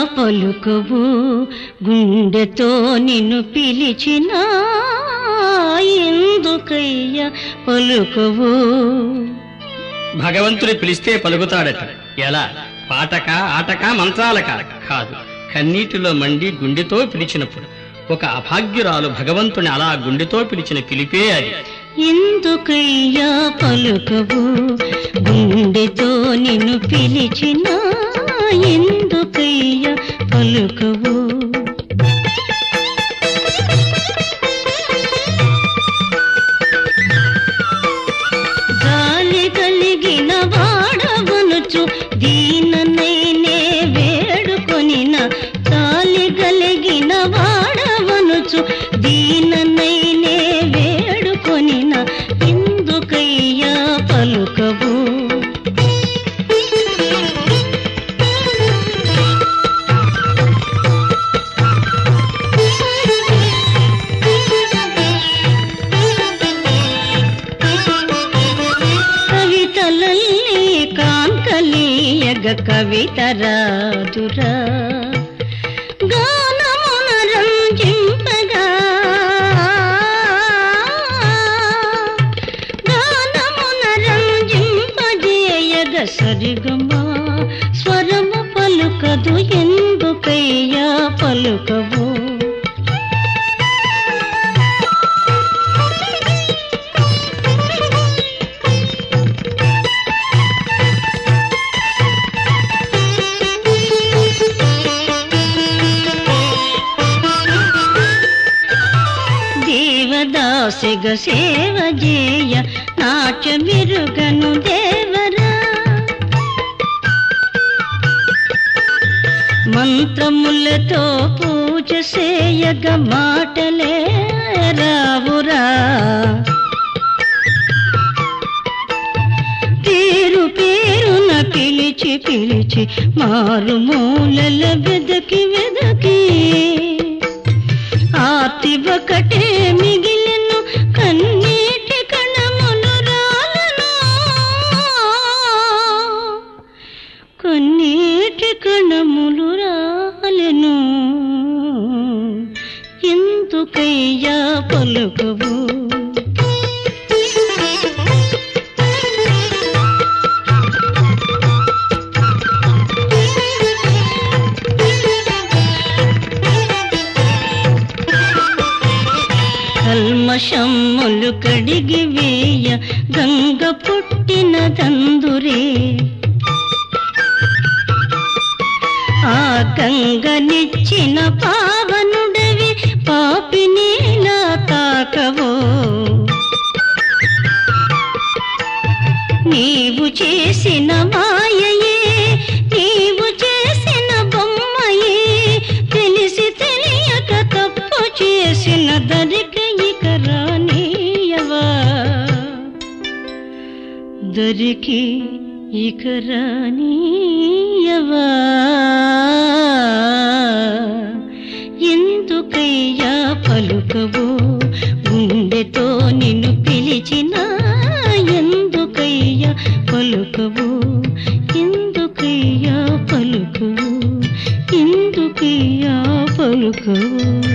పలుకవు గుండెతో నిన్ను పిలిచిన ఎందుకయ్యా పలుకవు భగవంతుని పిలిస్తే పలుకుతాడట ఎలా పాటక ఆటక మంత్రాలక కాదు కన్నీటిలో మండి గుండెతో పిలిచినప్పుడు ఒక అభాగ్యురాలు భగవంతుని అలా గుండెతో పిలిచిన పిలిపే అది ఎందుకయ్యా పలుకవు గుండెతో నిన్ను పిలిచిన ఎందుకయ్యా పలుకవు గాలి కలిగిన వాడవనుచు దీననైనే వేడుకొనిన గాలి కలిగిన వాడవనుచు దీననైనే వేడుకొనిన ఎందుకయ్యా పలుకవు కవితలಲ್ಲಿ కాంకలీయగ కవిత రాదురా గానమున రంజింపగా గానమున రంజింపజేయగ సరిగమా స్వరము పలుకదు ఎందుకయ్యా పలుకవు దేవదాసిగ సేవ జేయ నాట్యమిరుగను దేవరా మంత్రములతో పూజ సేయగ మాటలే రావురా పేరు పేరున పిలిచి పిలిచి మారు మూలల వెదకి వెదకి ఆర్తి ఒకటే మిగిలిను కన్నీటి కణములు రాలను కన్నీటి కణములు రాలెను ఎందుకయ్యా పలుకవు కల్మషమ్ములు కడిగి వేయ గంగ పుట్టిన తందురే ఆ గంగనిచ్చిన పావనుడవి పాపిని నా తాకవో నీవు చేసిన మాయయే నీవు చేసిన బొమ్మయే తెలిసి తెలియక తప్పు చేసిన దరిక ఇక రానీయవా దరికి ఇక రానీయవా ఎందుకయ్యా పలుకవు గుండెతో నిన్ను పిలిచిన ఎందుకయ్యా పలుకవు ఎందుకయ్యా పలుకవు ఎందుకయ్యా పలుకవు